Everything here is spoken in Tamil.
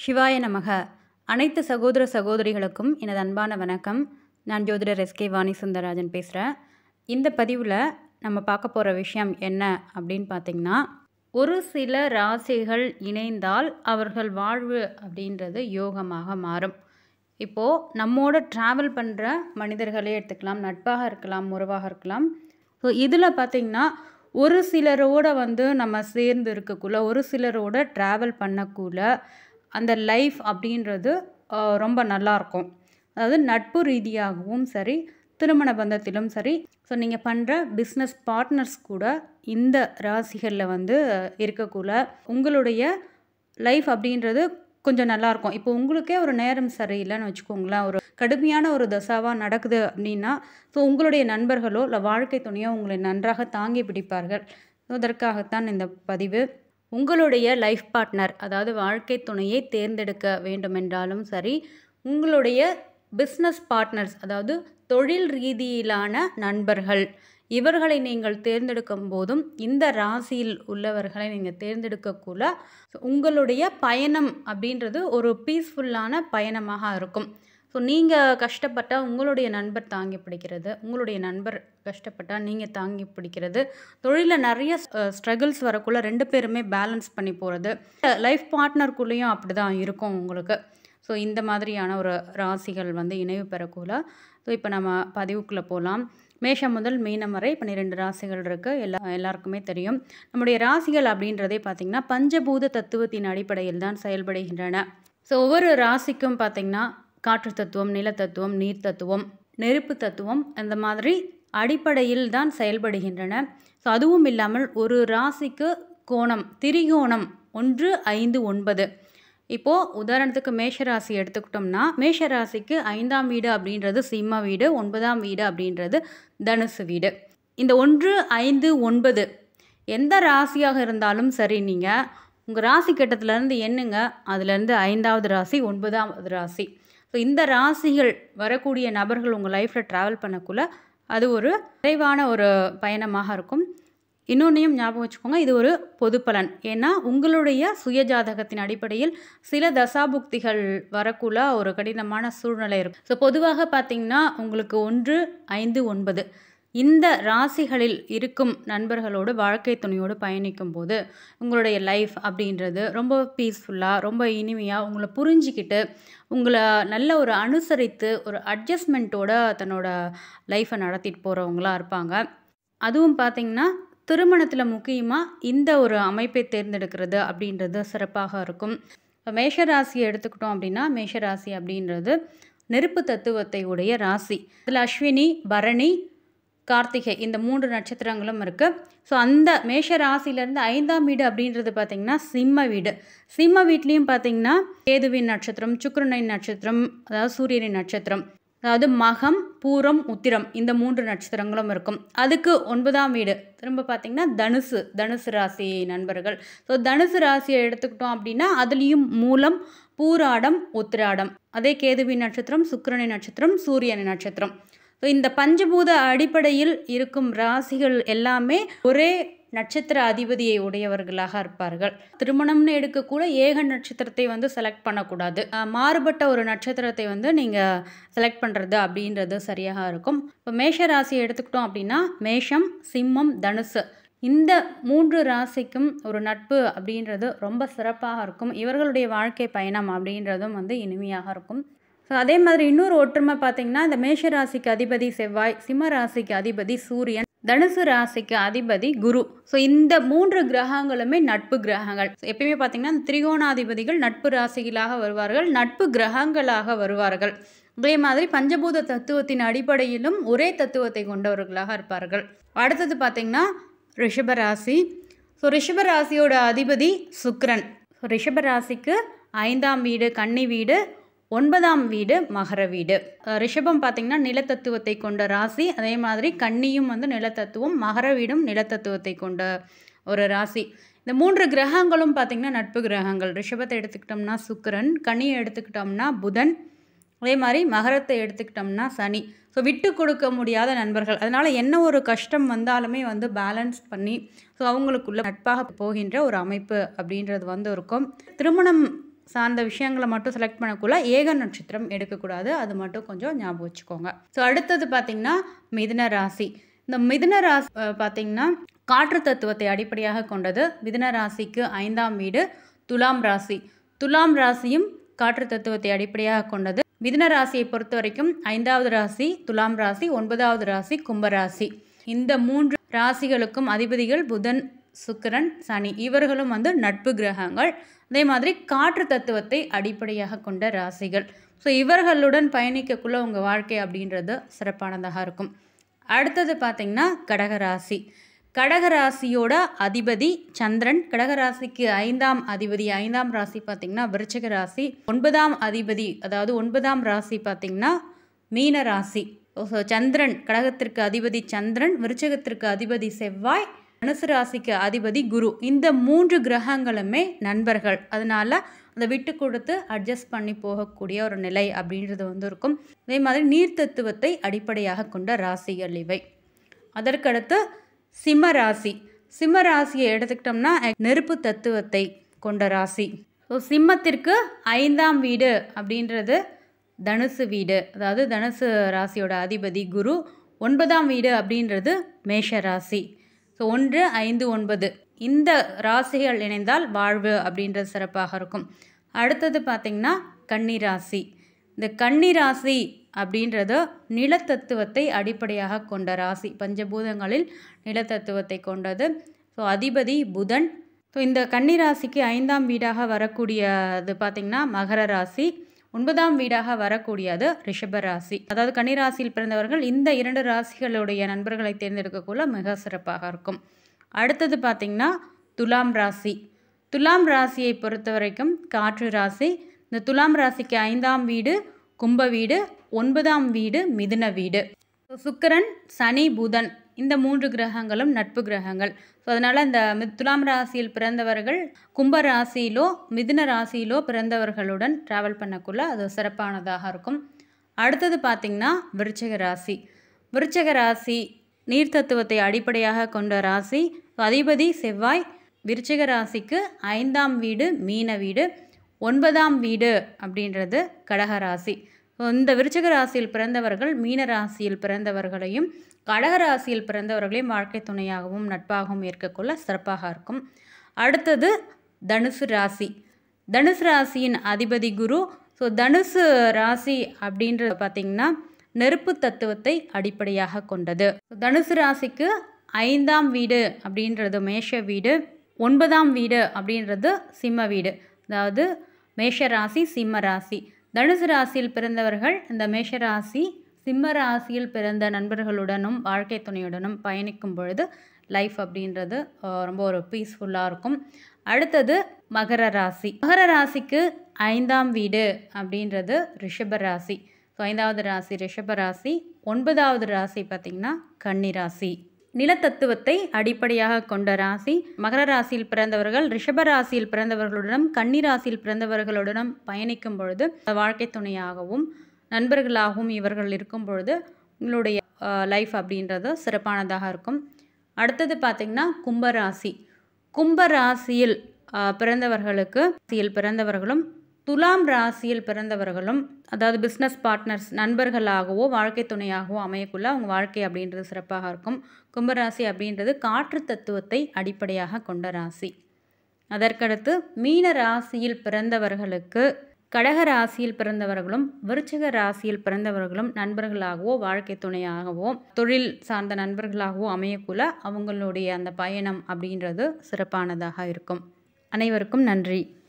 சிவாய நமக அனைத்து சகோதர சகோதரிகளுக்கும் எனது அன்பான வணக்கம் நான் ஜோதிடர் எஸ்கே வாணி சுந்தரராஜன் பேசுகிறேன் இந்த பதிவில் நம்ம பார்க்க போகிற விஷயம் என்ன அப்படின்னு பார்த்திங்கன்னா ஒரு சில ராசிகள் இணைந்தால் அவர்கள் வாழ்வு அப்படின்றது யோகமாக மாறும் இப்போது நம்மோட ட்ராவல் பண்ணுற மனிதர்களே எடுத்துக்கலாம் நட்பாக இருக்கலாம் உறவாக இருக்கலாம் ஸோ இதில் பார்த்திங்கன்னா ஒரு சிலரோட வந்து நம்ம சேர்ந்து இருக்கக்குள்ள ஒரு சிலரோட ட்ராவல் பண்ணக்குள்ள அந்த லைஃப் அப்படின்றது ஆஹ், ரொம்ப நல்லாயிருக்கும் அதாவது நட்பு ரீதியாகவும் சரி திருமண பந்தத்திலும் சரி ஸோ நீங்கள் பண்ணுற பிஸ்னஸ் பார்ட்னர்ஸ் கூட இந்த ராசிகளில் வந்து இருக்கக்குள்ள உங்களுடைய லைஃப் அப்படின்றது கொஞ்சம் நல்லாயிருக்கும் இப்போ உங்களுக்கே ஒரு நேரம் சரியில்லைன்னு வச்சுக்கோங்களேன் ஒரு கடுமையான ஒரு தசாவாக நடக்குது அப்படின்னா ஸோ உங்களுடைய நண்பர்களோ இல்லை வாழ்க்கை துணையோ உங்களை நன்றாக தாங்கி பிடிப்பார்கள் ஸோ அதற்காகத்தான் இந்த பதிவு உங்களுடைய லைஃப் பார்ட்னர் அதாவது வாழ்க்கை துணையை தேர்ந்தெடுக்க வேண்டுமென்றாலும் சரி உங்களுடைய பிஸ்னஸ் பார்ட்னர்ஸ் அதாவது தொழில் ரீதியிலான நண்பர்கள் இவர்களை நீங்கள் தேர்ந்தெடுக்கும் போதும் இந்த ராசியில் உள்ளவர்களை நீங்கள் தேர்ந்தெடுக்கக்குள்ள உங்களுடைய பயணம் அப்படின்றது ஒரு பீஸ்ஃபுல்லான பயணமாக இருக்கும் ஸோ நீங்கள் கஷ்டப்பட்டால் உங்களுடைய நண்பர் தாங்கி பிடிக்கிறது உங்களுடைய நண்பர் கஷ்டப்பட்டால் நீங்கள் தாங்கி பிடிக்கிறது தொழிலில் நிறைய ஸ்ட்ரகிள்ஸ் வரக்குள்ள ரெண்டு பேருமே பேலன்ஸ் பண்ணி போகிறது லைஃப் பார்ட்னருக்குள்ளேயும் அப்படி தான் இருக்கும் உங்களுக்கு ஸோ இந்த மாதிரியான ஒரு ராசிகள் வந்து இணைவு பெறக்குள்ள ஸோ இப்போ நம்ம பதிவுக்குள்ளே போகலாம் மேஷம் முதல் மீனம் வரை பன்னிரெண்டு ராசிகள் இருக்குது எல்லா எல்லாருக்குமே தெரியும் நம்முடைய ராசிகள் அப்படின்றதே பார்த்திங்கன்னா பஞ்சபூத தத்துவத்தின் அடிப்படையில் தான் செயல்படுகின்றன ஸோ ஒவ்வொரு ராசிக்கும் பார்த்திங்கன்னா காற்று தத்துவம் நில தத்துவம் நீர் தத்துவம் நெருப்பு தத்துவம் அந்த மாதிரி அடிப்படையில் தான் செயல்படுகின்றன ஸோ அதுவும் இல்லாமல் ஒரு ராசிக்கு கோணம் திரிகோணம் ஒன்று ஐந்து ஒன்பது இப்போது உதாரணத்துக்கு மேஷராசி எடுத்துக்கிட்டோம்னா மேஷராசிக்கு ஐந்தாம் வீடு அப்படின்றது சிம்ம வீடு ஒன்பதாம் வீடு அப்படின்றது தனுசு வீடு இந்த ஒன்று ஐந்து ஒன்பது எந்த ராசியாக இருந்தாலும் சரி நீங்கள் உங்கள் ராசி கட்டத்துலேருந்து எண்ணுங்க அதுலேருந்து ஐந்தாவது ராசி ஒன்பதாவது ராசி ஸோ இந்த ராசிகள் வரக்கூடிய நபர்கள் உங்கள் லைஃப்பில் ட்ராவல் பண்ணக்குள்ள அது ஒரு விரைவான ஒரு பயணமாக இருக்கும் இன்னொன்றையும் ஞாபகம் வச்சுக்கோங்க இது ஒரு பொது பலன் ஏன்னா உங்களுடைய சுயஜாதகத்தின் அடிப்படையில் சில தசாபுக்திகள் வரக்குள்ள ஒரு கடினமான சூழ்நிலை இருக்கும் ஸோ பொதுவாக பார்த்தீங்கன்னா உங்களுக்கு ஒன்று ஐந்து ஒன்பது இந்த ராசிகளில் இருக்கும் நண்பர்களோடு வாழ்க்கை துணையோடு பயணிக்கும் போது உங்களுடைய லைஃப் அப்படின்றது ரொம்ப பீஸ்ஃபுல்லாக ரொம்ப இனிமையாக உங்களை புரிஞ்சிக்கிட்டு உங்களை நல்ல ஒரு அனுசரித்து ஒரு அட்ஜஸ்ட்மெண்ட்டோட தன்னோட லைஃப்பை நடத்திட்டு போகிறவங்களா இருப்பாங்க அதுவும் பார்த்திங்கன்னா திருமணத்தில் முக்கியமாக இந்த ஒரு அமைப்பை தேர்ந்தெடுக்கிறது அப்படின்றது சிறப்பாக இருக்கும் இப்போ மேஷராசியை எடுத்துக்கிட்டோம் அப்படின்னா மேஷராசி அப்படின்றது நெருப்பு தத்துவத்தை உடைய ராசி இதில் அஸ்வினி பரணி கார்த்திகை இந்த மூன்று நட்சத்திரங்களும் இருக்குது ஸோ அந்த மேஷ ராசியிலேருந்து ஐந்தாம் வீடு அப்படின்றது பார்த்திங்கன்னா சிம்ம வீடு சிம்ம வீட்லேயும் பார்த்திங்கன்னா கேதுவின் நட்சத்திரம் சுக்கிரனின் நட்சத்திரம் அதாவது சூரியனின் நட்சத்திரம் அதாவது மகம் பூரம் உத்திரம் இந்த மூன்று நட்சத்திரங்களும் இருக்கும் அதுக்கு ஒன்பதாம் வீடு திரும்ப பார்த்திங்கன்னா தனுசு தனுசு ராசி நண்பர்கள் ஸோ தனுசு ராசியை எடுத்துக்கிட்டோம் அப்படின்னா அதுலேயும் மூலம் பூராடம் உத்திராடம் அதே கேதுவின் நட்சத்திரம் சுக்கிரனின் நட்சத்திரம் சூரியனின் நட்சத்திரம் ஸோ இந்த பஞ்சபூத அடிப்படையில் இருக்கும் ராசிகள் எல்லாமே ஒரே நட்சத்திர அதிபதியை உடையவர்களாக இருப்பார்கள் திருமணம்னு எடுக்கக்கூட ஏக நட்சத்திரத்தை வந்து செலக்ட் பண்ணக்கூடாது அஹ் மாறுபட்ட ஒரு நட்சத்திரத்தை வந்து நீங்கள் செலக்ட் பண்ணுறது அப்படின்றது சரியாக இருக்கும் இப்போ மேஷ ராசியை எடுத்துக்கிட்டோம் அப்படின்னா மேஷம் சிம்மம் தனுசு இந்த மூன்று ராசிக்கும் ஒரு நட்பு அப்படின்றது ரொம்ப சிறப்பாக இருக்கும் இவர்களுடைய வாழ்க்கை பயணம் அப்படின்றதும் வந்து இனிமையாக இருக்கும் ஸோ அதே மாதிரி இன்னொரு ஒற்றுமை பார்த்தீங்கன்னா இந்த மேஷ ராசிக்கு அதிபதி செவ்வாய் சிம்ம ராசிக்கு அதிபதி சூரியன் தனுசு ராசிக்கு அதிபதி குரு ஸோ இந்த மூன்று கிரகங்களுமே நட்பு கிரகங்கள் So, எப்பயுமே பார்த்தீங்கன்னா இந்த திரிகோணாதிபதிகள் நட்பு ராசிகளாக வருவார்கள் நட்பு கிரகங்களாக வருவார்கள் அதே மாதிரி பஞ்சபூத தத்துவத்தின் அடிப்படையிலும் ஒரே தத்துவத்தை கொண்டவர்களாக இருப்பார்கள் அடுத்தது பார்த்தீங்கன்னா ரிஷபராசி ஸோ ரிஷபராசியோட அதிபதி சுக்கிரன் ஸோ ரிஷபராசிக்கு ஐந்தாம் வீடு கன்னி வீடு ஒன்பதாம் வீடு மகர வீடு அஹ் ரிஷபம் பார்த்திங்கன்னா நிலத்தத்துவத்தை கொண்ட ராசி அதே மாதிரி கன்னியும் வந்து நிலத்தத்துவம் மகர வீடும் நிலத்தத்துவத்தை கொண்ட ஒரு ராசி இந்த மூன்று கிரகங்களும் பார்த்திங்கன்னா நட்பு கிரகங்கள் ரிஷபத்தை எடுத்துக்கிட்டோம்னா சுக்கிரன் கன்னியை எடுத்துக்கிட்டோம்னா புதன் அதே மாதிரி மகரத்தை எடுத்துக்கிட்டோம்னா சனி ஸோ விட்டு கொடுக்க முடியாத நண்பர்கள் அதனால் என்ன ஒரு கஷ்டம் வந்தாலுமே வந்து பேலன்ஸ் பண்ணி ஸோ அவங்களுக்குள்ள நட்பாக போகின்ற ஒரு அமைப்பு அப்படின்றது வந்து இருக்கும் திருமணம் சார்ந்த விஷயங்களை மட்டும் செலக்ட் பண்ணக்குள்ள ஏக நட்சத்திரம் எடுக்கக்கூடாது அது மட்டும் கொஞ்சம் ஞாபகம் வச்சுக்கோங்க ஸோ அடுத்தது பார்த்திங்கன்னா மிதுன ராசி இந்த மிதுன ராசி அஹ், பார்த்திங்கன்னா காற்று தத்துவத்தை அடிப்படையாக கொண்டது மிதுன ராசிக்கு ஐந்தாம் வீடு துலாம் ராசி துலாம் ராசியும் காற்று தத்துவத்தை அடிப்படையாக கொண்டது மிதுன ராசியை பொறுத்த வரைக்கும் ஐந்தாவது ராசி துலாம் ராசி ஒன்பதாவது ராசி கும்பராசி இந்த மூன்று ராசிகளுக்கும் அதிபதிகள் புதன் சுக்கிரன் சனி இவர்களும் வந்து நட்பு கிரகங்கள் அதே மாதிரி காற்று தத்துவத்தை அடிப்படையாக கொண்ட ராசிகள் ஸோ இவர்களுடன் பயணிக்கக்குள்ள உங்கள் வாழ்க்கை அப்படின்றது சிறப்பானதாக இருக்கும் அடுத்தது பார்த்திங்கன்னா கடகராசி கடகராசியோட அதிபதி சந்திரன் கடகராசிக்கு ஐந்தாம் அதிபதி ஐந்தாம் ராசி பார்த்திங்கன்னா விருச்சிக ராசி ஒன்பதாம் அதிபதி அதாவது ஒன்பதாம் ராசி பார்த்திங்கன்னா மீன ராசி ஸோ சந்திரன் கடகத்திற்கு அதிபதி சந்திரன் விருச்சகத்திற்கு அதிபதி செவ்வாய் தனுசு ராசிக்கு அதிபதி குரு இந்த மூன்று கிரகங்களுமே நண்பர்கள் அதனால அதை விட்டு கொடுத்து அட்ஜஸ்ட் பண்ணி போகக்கூடிய ஒரு நிலை அப்படின்றது வந்து இருக்கும் அதே மாதிரி நீர் தத்துவத்தை அடிப்படையாக கொண்ட ராசிகள் இவை அதற்கடுத்து சிம்ம ராசி சிம்ம ராசியை எடுத்துக்கிட்டோம்னா நெருப்பு தத்துவத்தை கொண்ட ராசி ஸோ சிம்மத்திற்கு ஐந்தாம் வீடு அப்படின்றது தனுசு வீடு அதாவது தனுசு ராசியோட அதிபதி குரு ஒன்பதாம் வீடு அப்படின்றது மேஷ ராசி ஸோ ஒன்று ஐந்து ஒன்பது இந்த ராசிகள் இணைந்தால் வாழ்வு அப்படின்றது சிறப்பாக இருக்கும் அடுத்தது பார்த்திங்கன்னா கன்னி ராசி இந்த கன்னி ராசி அப்படின்றது நிலத்தத்துவத்தை அடிப்படையாக கொண்ட ராசி பஞ்சபூதங்களில் நிலத்தத்துவத்தை கொண்டது ஸோ அதிபதி புதன் ஸோ இந்த கன்னி ராசிக்கு ஐந்தாம் வீடாக வரக்கூடியது பார்த்திங்கன்னா மகர ராசி ஒன்பதாம் வீடாக வரக்கூடியது ரிஷப ராசி அதாவது கன்னி ராசியில் பிறந்தவர்கள் இந்த இரண்டு ராசிகளுடைய நண்பர்களை தேர்ந்தெடுக்கக்குள்ள மிக சிறப்பாக இருக்கும் அடுத்தது பார்த்திங்கன்னா துலாம் ராசி துலாம் ராசியை பொறுத்த வரைக்கும் காற்று ராசி இந்த துலாம் ராசிக்கு ஐந்தாம் வீடு கும்ப வீடு ஒன்பதாம் வீடு மிதுன வீடு ஸோ சுக்கிரன் சனி புதன் இந்த மூன்று கிரகங்களும் நட்பு கிரகங்கள் ஸோ அதனால் இந்த மி- துலாம் ராசியில் பிறந்தவர்கள் கும்ப ராசியிலோ மிதுன ராசியிலோ பிறந்தவர்களுடன் ட்ராவல் பண்ணக்குள்ள அது சிறப்பானதாக இருக்கும் அடுத்தது பார்த்திங்கன்னா விருச்சிக ராசி விருச்சிக ராசி நீர் தத்துவத்தை அடிப்படையாக கொண்ட ராசி அதிபதி செவ்வாய் விருச்சிக ராசிக்கு ஐந்தாம் வீடு மீன வீடு ஒன்பதாம் வீடு அப்படின்றது கடக ராசி ஸோ இந்த விருச்சிக ராசியில் பிறந்தவர்கள் மீன ராசியில் பிறந்தவர்களையும் கடக ராசியில் பிறந்தவர்களையும் வாழ்க்கை துணையாகவும் நட்பாகவும் ஏற்கக்கொள்ள சிறப்பாக இருக்கும் அடுத்தது தனுசு ராசி தனுசு ராசியின் அதிபதி குரு ஸோ தனுசு ராசி அப்படின்றது பார்த்திங்கன்னா நெருப்பு தத்துவத்தை அடிப்படையாக கொண்டது தனுசு ராசிக்கு ஐந்தாம் வீடு அப்படின்றது மேஷ வீடு ஒன்பதாம் வீடு அப்படின்றது சிம்ம வீடு அதாவது மேஷ ராசி சிம்ம ராசி தனுசு ராசியில் பிறந்தவர்கள் இந்த மேஷ ராசி சிம்ம ராசியில் பிறந்த நண்பர்களுடனும் வாழ்க்கை துணையுடனும் பயணிக்கும் பொழுது லைஃப் அப்படின்றது அஹ், ரொம்ப ஒரு பீஸ்ஃபுல்லாக இருக்கும் அடுத்தது மகர ராசி மகர ராசிக்கு ஐந்தாம் வீடு அப்படின்றது ரிஷப ராசி ஸோ ஐந்தாவது ராசி ரிஷப ராசி ஒன்பதாவது ராசி பார்த்திங்கன்னா கன்னி ராசி நிலத்தத்துவத்தை அடிப்படையாக கொண்ட ராசி மகர ராசியில் பிறந்தவர்கள் ரிஷப ராசியில் பிறந்தவர்களுடனும் கன்னி ராசியில் பிறந்தவர்களுடனும் பயணிக்கும் பொழுது வாழ்க்கை துணையாகவும் நண்பர்களாகவும் இவர்கள் இருக்கும் பொழுது உங்களுடைய லைஃப் அப்படின்றது சிறப்பானதாக இருக்கும் அடுத்தது பார்த்திங்கன்னா கும்பராசி கும்பராசியில் அஹ், பிறந்தவர்களுக்கு ராசியில் பிறந்தவர்களும் துலாம் ராசியில் பிறந்தவர்களும் அதாவது பிஸ்னஸ் பார்ட்னர்ஸ் நண்பர்களாகவோ வாழ்க்கை துணையாகவோ அமையக்குள்ள அவங்க வாழ்க்கை அப்படின்றது சிறப்பாக இருக்கும் கும்பராசி அப்படின்றது காற்று தத்துவத்தை அடிப்படையாக கொண்ட ராசி அதற்கடுத்து மீன ராசியில் பிறந்தவர்களுக்கு கடக ராசியில் பிறந்தவர்களும் விருச்சிக ராசியில் பிறந்தவர்களும் நண்பர்களாகவோ வாழ்க்கை துணையாகவோ தொழில் சார்ந்த நண்பர்களாகவோ அமையக்குள்ள அவங்களுடைய அந்த பயணம் அப்படின்றது சிறப்பானதாக இருக்கும் அனைவருக்கும் நன்றி